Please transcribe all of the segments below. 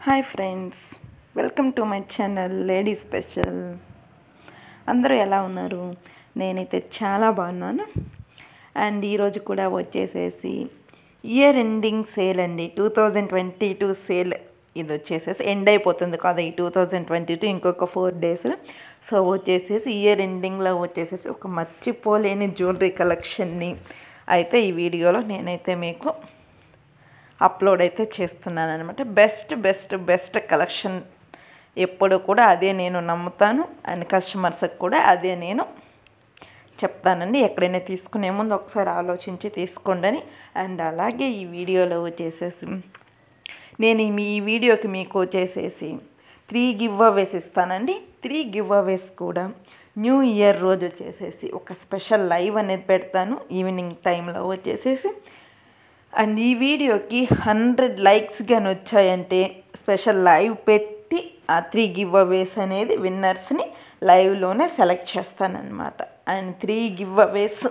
hi friends welcome to my channel lady special అందరూ ఎలా ఉన్నారు నేనైతే చాలా బాగున్నాను అండ్ ఈరోజు కూడా వచ్చేసేసి ఇయర్ ఎండింగ్ సేల్ అండి two thousand twenty two sale ఇది వచ్చేసేసి ఎండ్ అయిపోతుంది కదా ఈ టూ థౌజండ్ ట్వంటీ టూ ఇంకొక ఫోర్ డేస్ సో వచ్చేసేసి ఇయర్ ఎండింగ్లో వచ్చేసేసి ఒక మర్చిపోలేని జ్యువెలరీ కలెక్షన్ని అయితే ఈ వీడియోలో నేనైతే మీకు అప్లోడ్ అయితే చేస్తున్నాను అనమాట బెస్ట్ బెస్ట్ బెస్ట్ కలెక్షన్ ఎప్పుడు కూడా అదే నేను నమ్ముతాను అండ్ కస్టమర్స్కి కూడా అదే నేను చెప్తానండి ఎక్కడైనా తీసుకునే ముందు ఒకసారి ఆలోచించి తీసుకోండి అని అండ్ అలాగే ఈ వీడియోలో వచ్చేసేసి నేను మీ ఈ వీడియోకి మీకు వచ్చేసేసి త్రీ గివ్ అవేస్ ఇస్తానండి త్రీ గివ్ అవేస్ కూడా న్యూ ఇయర్ రోజు వచ్చేసేసి ఒక స్పెషల్ లైవ్ అనేది పెడతాను ఈవినింగ్ టైంలో వచ్చేసేసి అండ్ ఈ వీడియోకి హండ్రెడ్ లైక్స్ కానీ వచ్చాయంటే స్పెషల్ లైవ్ పెట్టి ఆ త్రీ గివ్ అవేస్ అనేది విన్నర్స్ని లైవ్లోనే సెలెక్ట్ చేస్తానన్నమాట అండ్ త్రీ గివ్ అవేస్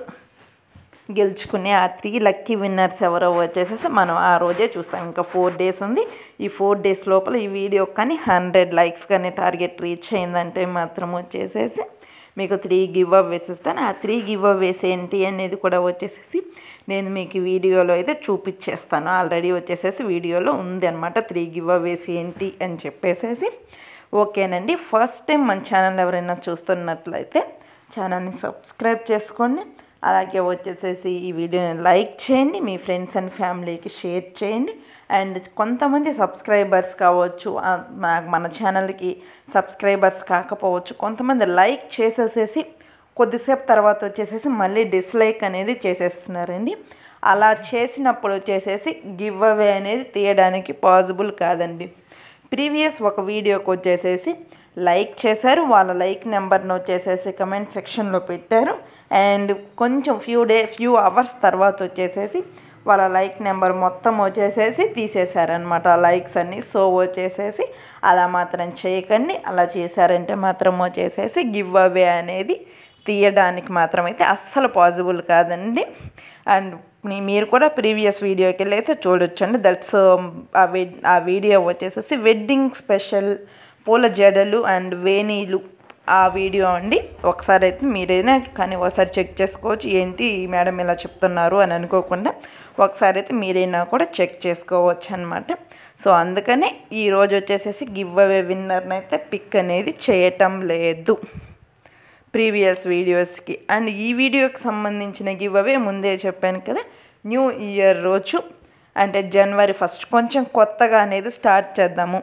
గెలుచుకునే ఆ త్రీ లక్కీ విన్నర్స్ ఎవరో వచ్చేసేసి మనం ఆ రోజే చూస్తాం ఇంకా ఫోర్ డేస్ ఉంది ఈ ఫోర్ డేస్ లోపల ఈ వీడియో కానీ హండ్రెడ్ లైక్స్ కానీ టార్గెట్ రీచ్ అయిందంటే మాత్రం వచ్చేసేసి మీకు త్రీ గివ్ అవేస్ ఇస్తాను ఆ త్రీ గివ్ అవేస్ ఏంటి అనేది కూడా వచ్చేసేసి నేను మీకు వీడియోలో అయితే చూపించేస్తాను ఆల్రెడీ వచ్చేసేసి వీడియోలో ఉంది అనమాట త్రీ గివ్ అవేస్ ఏంటి అని చెప్పేసేసి ఓకేనండి ఫస్ట్ టైం మన ఛానల్ ఎవరైనా చూస్తున్నట్లయితే ఛానల్ని సబ్స్క్రైబ్ చేసుకోండి అలాగే వచ్చేసేసి ఈ వీడియోని లైక్ చేయండి మీ ఫ్రెండ్స్ అండ్ ఫ్యామిలీకి షేర్ చేయండి అండ్ కొంతమంది సబ్స్క్రైబర్స్ కావచ్చు ఆ, నాకు మన ఛానల్కి సబ్స్క్రైబర్స్ కాకపోవచ్చు కొంతమంది లైక్ చేసేసేసి కొద్దిసేపు తర్వాత వచ్చేసేసి మళ్ళీ డిస్లైక్ అనేది చేసేస్తున్నారండి అలా చేసినప్పుడు వచ్చేసేసి గివ్ అవే అనేది తీయడానికి పాసిబుల్ కాదండి ప్రీవియస్ ఒక వీడియోకి వచ్చేసేసి లైక్ చేశారు వాళ్ళ లైక్ నెంబర్ని వచ్చేసేసి కమెంట్ సెక్షన్లో పెట్టారు అండ్ కొంచెం ఫ్యూ డే ఫ్యూ అవర్స్ తర్వాత వచ్చేసేసి వాళ్ళ లైక్ నెంబర్ మొత్తం వచ్చేసేసి తీసేశారనమాట ఆ లైక్స్ అన్నీ సో వచ్చేసేసి అలా మాత్రం చేయకండి అలా చేశారంటే మాత్రం వచ్చేసేసి గివ్ అవే అనేది తీయడానికి మాత్రం అయితే అస్సలు పాసిబుల్ కాదండి అండ్ మీ- మీరు కూడా ప్రీవియస్ వీడియోకి వెళ్ళి అయితే చూడొచ్చండి దట్స్ ఆ వెడ్ ఆ వీడియో వచ్చేసేసి వెడ్డింగ్ స్పెషల్ పూల జడలు అండ్ వేణీలు ఆ వీడియో అండి ఒకసారి అయితే మీరైనా కానీ ఒకసారి చెక్ చేసుకోవచ్చు ఏంటి ఈ మేడం ఇలా చెప్తున్నారు అని అనుకోకుండా ఒకసారి అయితే మీరైనా కూడా చెక్ చేసుకోవచ్చు అనమాట సో అందుకనే ఈరోజు వచ్చేసేసి గివ్ అవే విన్నర్ని అయితే పిక్ అనేది చేయటం లేదు ప్రీవియస్ వీడియోస్కి అండ్ ఈ వీడియోకి సంబంధించిన గివ్ అవే ముందే చెప్పాను కదా న్యూ ఇయర్ రోజు అంటే జనవరి ఫస్ట్ కొంచెం కొత్తగా అనేది స్టార్ట్ చేద్దాము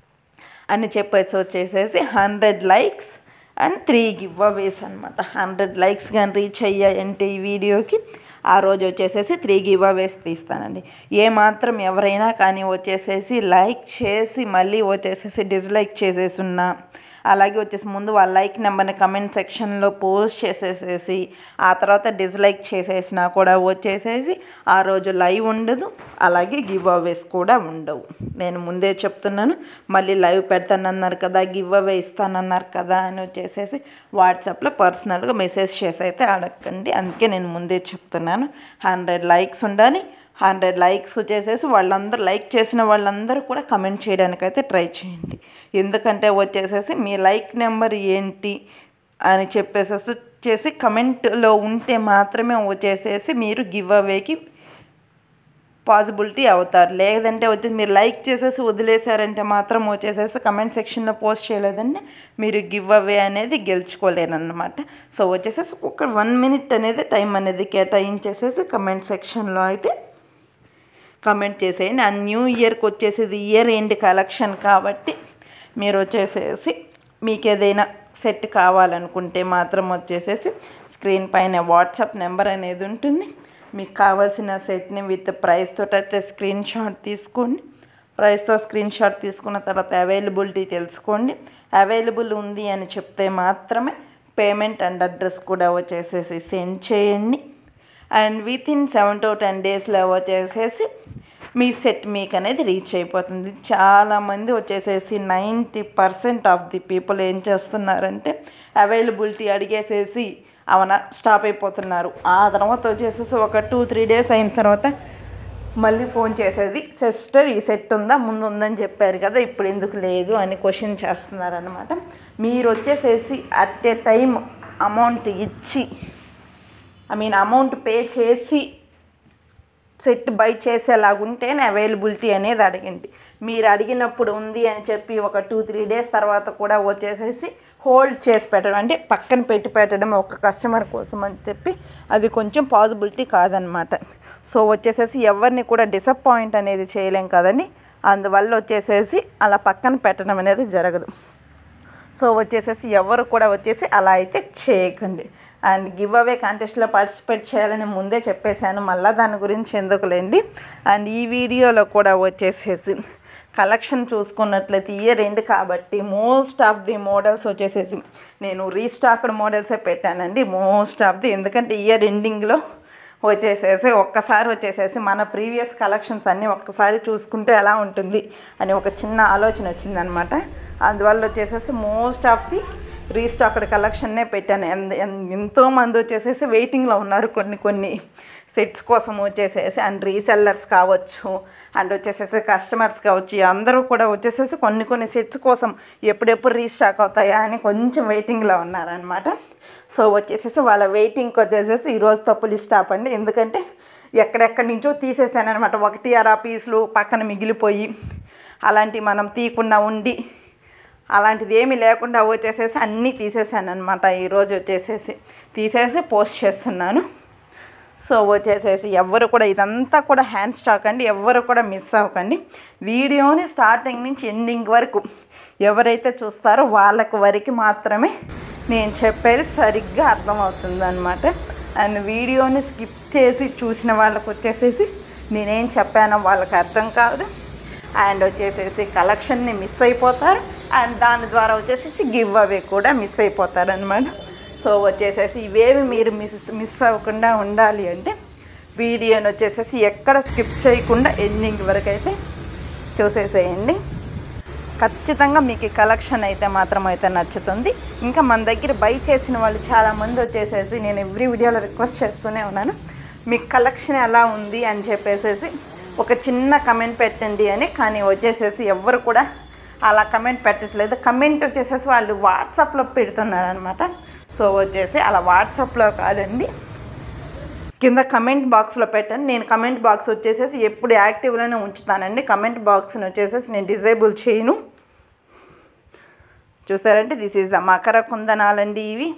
అని చెప్పేసి వచ్చేసేసి hundred likes and three giveaways అనమాట హండ్రెడ్ లైక్స్ కానీ రీచ్ అయ్యాయంటే ఈ వీడియోకి ఆ రోజు వచ్చేసేసి త్రీ గివ్ అవేస్ తీస్తానండి ఏ మాత్రం ఎవరైనా కానీ వచ్చేసేసి లైక్ చేసి మళ్ళీ వచ్చేసేసి డిస్లైక్ చేసేసి ఉన్నా అలాగే వచ్చేసి ముందు వాళ్ళ లైక్ నెంబర్ని కమెంట్ సెక్షన్లో పోస్ట్ చేసేసేసి ఆ తర్వాత డిస్లైక్ చేసేసినా కూడా వచ్చేసేసి ఆ రోజు లైవ్ ఉండదు అలాగే గివ్ అవేస్ కూడా ఉండవు నేను ముందే చెప్తున్నాను మళ్ళీ లైవ్ పెడతానన్నారు కదా గివ్ అవే ఇస్తానన్నారు కదా అని వచ్చేసేసి వాట్సాప్లో పర్సనల్గా మెసేజ్ చేసి అయితే అడగండి అందుకే నేను ముందే చెప్తున్నాను హండ్రెడ్ లైక్స్ ఉండాలి హండ్రెడ్ లైక్స్ వచ్చేసేసి వాళ్ళందరూ లైక్ చేసిన వాళ్ళందరూ కూడా కమెంట్ చేయడానికి అయితే ట్రై చేయండి ఎందుకంటే వచ్చేసేసి మీ లైక్ నెంబర్ ఏంటి అని చెప్పేసేసి వచ్చేసి కమెంట్లో ఉంటే మాత్రమే వచ్చేసేసి మీరు గివ్ అవేకి పాసిబిలిటీ అవుతారు లేదంటే వచ్చి మీరు లైక్ చేసేసి వదిలేశారంటే మాత్రం వచ్చేసేసి కమెంట్ సెక్షన్లో పోస్ట్ చేయలేదంటే మీరు గివ్ అవే అనేది గెలుచుకోలేరన్నమాట సో వచ్చేసేసి ఒక వన్ మినిట్ అనేది టైం అనేది కేటాయించేసేసి కమెంట్ సెక్షన్లో అయితే కమెంట్ చేసేయండి ఆ న్యూ ఇయర్కి వచ్చేసేది ఇయర్ ఎండ్ కలెక్షన్ కాబట్టి మీరు వచ్చేసేసి మీకు ఏదైనా సెట్ కావాలనుకుంటే మాత్రం వచ్చేసేసి స్క్రీన్ పైన వాట్సాప్ నెంబర్ అనేది ఉంటుంది మీకు కావాల్సిన సెట్ని విత్ ప్రైస్ తోటి అయితే స్క్రీన్ షాట్ తీసుకోండి ప్రైస్తో స్క్రీన్ షాట్ తీసుకున్న తర్వాత అవైలబిలిటీ తెలుసుకోండి అవైలబుల్ ఉంది అని చెప్తే మాత్రమే పేమెంట్ అండ్ అడ్రస్ కూడా వచ్చేసేసి సెండ్ చేయండి and within seven to ten డేస్లో వచ్చేసేసి మీ సెట్ మీకు అనేది రీచ్ అయిపోతుంది చాలామంది వచ్చేసేసి ninety percent of the people ఏం చేస్తున్నారంటే అవైలబిలిటీ అడిగేసేసి అవన స్టాప్ అయిపోతున్నారు ఆ తర్వాత వచ్చేసేసి ఒక టూ త్రీ డేస్ అయిన తర్వాత మళ్ళీ ఫోన్ చేసేది సిస్టర్ ఈ సెట్ ఉందా ముందు ఉందని చెప్పారు కదా ఇప్పుడు ఎందుకు లేదు అని క్వశ్చన్ చేస్తున్నారనమాట మీరు వచ్చేసేసి అట్ ఏ టైం అమౌంట్ ఇచ్చి ఐ మీన్ అమౌంట్ పే చేసి సెట్ బై చేసేలాగుంటేనే అవైలబిలిటీ అనేది అడిగింది మీరు అడిగినప్పుడు ఉంది అని చెప్పి ఒక టూ త్రీ డేస్ తర్వాత కూడా వచ్చేసేసి హోల్డ్ చేసి పెట్టడం అంటే పక్కన పెట్టి పెట్టడం ఒక కస్టమర్ కోసం అని చెప్పి అది కొంచెం పాసిబిలిటీ కాదనమాట సో వచ్చేసేసి ఎవరిని కూడా డిసప్పాయింట్ అనేది చేయలేం కదండి అందువల్ల వచ్చేసేసి అలా పక్కన పెట్టడం అనేది జరగదు సో వచ్చేసేసి ఎవరు కూడా వచ్చేసి అలా అయితే చేయకండి అండ్ గివ్ అవే కాంటెస్ట్లో పార్టిసిపేట్ చేయాలని ముందే చెప్పేశాను మళ్ళీ దాని గురించి ఎందుకులేండి అండ్ ఈ వీడియోలో కూడా వచ్చేసేసి కలెక్షన్ చూసుకున్నట్లయితే ఇయర్ ఎండ్ కాబట్టి మోస్ట్ ఆఫ్ ది మోడల్స్ వచ్చేసేసి నేను రీస్టాక్డ్ మోడల్సే పెట్టానండి మోస్ట్ ఆఫ్ ది ఎందుకంటే ఇయర్ ఎండింగ్లో వచ్చేసేసి ఒక్కసారి వచ్చేసేసి మన ప్రీవియస్ కలెక్షన్స్ అన్నీ ఒక్కసారి చూసుకుంటే ఎలా ఉంటుంది అని ఒక చిన్న ఆలోచన వచ్చిందనమాట అందువల్ల వచ్చేసేసి మోస్ట్ ఆఫ్ ది రీస్టాక్డ్ కలెక్షన్నే పెట్టాను ఎన్- ఎన్- ఎంతోమంది వచ్చేసేసి వెయిటింగ్లో ఉన్నారు కొన్ని కొన్ని సెట్స్ కోసం వచ్చేసేసి అండ్ రీసెల్లర్స్ కావచ్చు అండ్ వచ్చేసేసి కస్టమర్స్ కావచ్చు అందరూ కూడా వచ్చేసేసి కొన్ని కొన్ని సెట్స్ కోసం ఎప్పుడెప్పుడు రీస్టాక్ అవుతాయా అని కొంచెం వెయిటింగ్లో ఉన్నారనమాట సో వచ్చేసేసి వాళ్ళ వెయిటింగ్కి వచ్చేసేసి ఈరోజు తప్పులు స్టాప్ అండి ఎందుకంటే ఎక్కడెక్కడి నుంచో తీసేసాను అనమాట ఒకటి అరా పీసులు పక్కన మిగిలిపోయి అలాంటివి మనం తీయకుండా ఉండి అలాంటిది ఏమీ లేకుండా వచ్చేసేసి అన్నీ తీసేసాను అనమాట ఈరోజు వచ్చేసేసి తీసేసి పోస్ట్ చేస్తున్నాను సో వచ్చేసేసి ఎవ్వరు కూడా ఇదంతా కూడా హ్యాండ్ స్టాక్ అండి ఎవ్వరు కూడా మిస్ అవ్వకండి వీడియోని స్టార్టింగ్ నుంచి ఎండింగ్ వరకు ఎవరైతే చూస్తారో వాళ్ళకు వరకు మాత్రమే నేను చెప్పేది సరిగ్గా అర్థమవుతుంది అనమాట అండ్ వీడియోని స్కిప్ చేసి చూసిన వాళ్ళకు వచ్చేసేసి నేనేం చెప్పానో వాళ్ళకి అర్థం కాదు అండ్ వచ్చేసేసి కలెక్షన్ని మిస్ అయిపోతారు అండ్ దాని ద్వారా వచ్చేసేసి గివ్ అవే కూడా మిస్ అయిపోతారు అనమాట సో వచ్చేసేసి ఇవేవి మీరు మిస్ మిస్ అవ్వకుండా ఉండాలి అంటే వీడియోని వచ్చేసేసి ఎక్కడ స్కిప్ చేయకుండా ఎండింగ్ వరకు అయితే చూసేసేయండి ఖచ్చితంగా మీకు ఈ కలెక్షన్ అయితే మాత్రం అయితే నచ్చుతుంది ఇంకా మన దగ్గర బై చేసిన వాళ్ళు చాలామంది వచ్చేసేసి నేను ఎవ్రీ వీడియోలో రిక్వెస్ట్ చేస్తూనే ఉన్నాను మీ కలెక్షన్ ఎలా ఉంది అని చెప్పేసేసి ఒక చిన్న కమెంట్ పెట్టండి అని కానీ వచ్చేసేసి ఎవ్వరు కూడా అలా కమెంట్ పెట్టట్లేదు కమెంట్ వచ్చేసేసి వాళ్ళు వాట్సాప్లో పెడుతున్నారనమాట సో వచ్చేసి అలా వాట్సాప్లో కాదండి కింద కమెంట్ బాక్స్లో పెట్టండి నేను కమెంట్ బాక్స్ వచ్చేసేసి ఎప్పుడు యాక్టివ్లోనే ఉంచుతానండి కమెంట్ బాక్స్ని వచ్చేసేసి నేను డిజేబుల్ చేయను చూసారంటే దిస్ ఈజ్ ద మకర కుందనాలండి ఇవి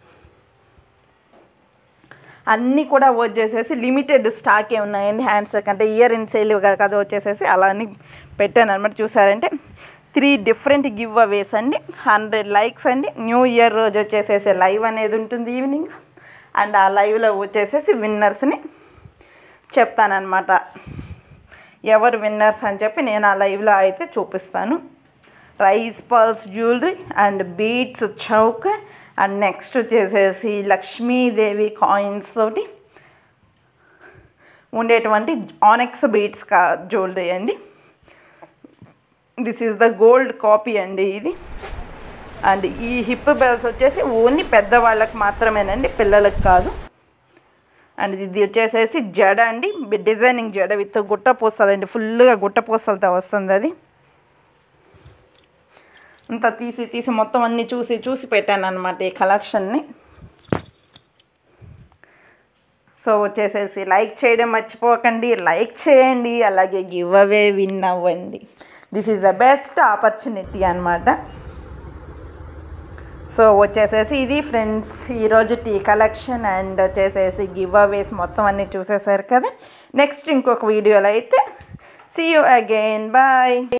అన్నీ కూడా వచ్చేసేసి లిమిటెడ్ స్టాకే ఉన్నాయండి హ్యాండ్ స్టాక్ అంటే ఇయర్ ఇన్ సేల్ కదా వచ్చేసేసి అలా అని పెట్టాను అనమాట చూసారంటే త్రీ డిఫరెంట్ గివ్ అవేస్ అండి హండ్రెడ్ లైక్స్ అండి న్యూ ఇయర్ రోజు వచ్చేసేసి లైవ్ అనేది ఉంటుంది ఈవినింగ్ అండ్ ఆ లైవ్లో వచ్చేసేసి విన్నర్స్ని చెప్తానమాట ఎవరు విన్నర్స్ అని చెప్పి నేను ఆ లైవ్లో అయితే చూపిస్తాను rice pearls jewellery and beads choker and next వచ్చేసేసి లక్ష్మీదేవి కాయిన్స్ తోటి ఉండేటువంటి ఆనెక్స్ బీట్స్ కా జ్యువెలరీ అండి this is the gold copy అండి ఇది అండ్ ఈ హిప్ బెల్స్ వచ్చేసి ఓన్లీ పెద్దవాళ్ళకి మాత్రమేనండి పిల్లలకు కాదు అండ్ ఇది వచ్చేసేసి జడ అండి డిజైనింగ్ జడ విత్ గుట్ట పూసలు అండి ఫుల్గా గుట్ట పూసలతో వస్తుంది అది అంతా తీసి తీసి మొత్తం అన్నీ చూసి చూసి పెట్టాను అనమాట ఈ కలెక్షన్ని సో వచ్చేసేసి లైక్ చేయడం మర్చిపోకండి లైక్ చేయండి అలాగే గివ్ అవే విన్ అవ్వండి this is the best opportunity అనమాట సో వచ్చేసేసి ఇది ఫ్రెండ్స్ ఈరోజు టీ కలెక్షన్ అండ్ వచ్చేసేసి గివ్ అవేస్ మొత్తం అన్నీ చూసేసారు కదా నెక్స్ట్ ఇంకొక వీడియోలో అయితే సీ యూ అగైన్ బాయ్